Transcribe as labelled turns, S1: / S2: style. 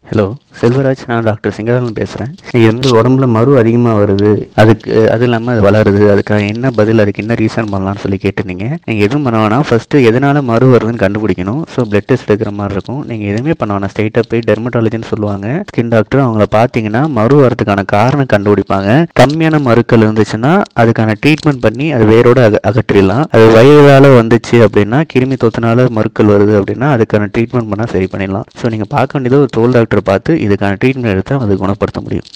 S1: hello Selvaraj நான் doctor சிங்கராமன் பேசுகிறேன் இது வந்து உடம்புல மறு அதிகமாக வருது அதுக்கு அது இல்லாமல் அது வளருது அதுக்காக என்ன பதில் அதுக்கு என்ன ரீசன் பண்ணலாம்னு சொல்லி கேட்டிருந்தீங்க நீங்கள் எதுவும் பண்ண வேணாம் ஃபஸ்ட்டு எதனால் மறு வருதுன்னு கண்டுபிடிக்கணும் ஸோ பிளட் டெஸ்ட் எடுக்கிற மாதிரி இருக்கும் நீங்கள் எதுவுமே பண்ண வேணாம் ஸ்ட்ரைட்டாக போய் டெர்மட்டாலஜின்னு சொல்லுவாங்க ஸ்கின் டாக்டர் அவங்கள பார்த்தீங்கன்னா மறு வரதுக்கான காரணம் கண்டுபிடிப்பாங்க கம்மியான மறுக்கள் இருந்துச்சுன்னா அதுக்கான ட்ரீட்மெண்ட் பண்ணி அது வேரோட அக அகற்றிடலாம் அது வயதால் வந்துச்சு அப்படின்னா கிருமி தொத்துனால மறுக்கள் வருது அப்படின்னா அதுக்கான ட்ரீட்மெண்ட் பண்ணால் சரி பண்ணிடலாம் ஸோ நீங்கள் பார்க்க வேண்டியது ஒரு தோல் டாக்டர் பார்த்து இதுக்கான ட்ரீட்மெண்ட் எடுத்தால் அது குணப்படுத்த முடியும்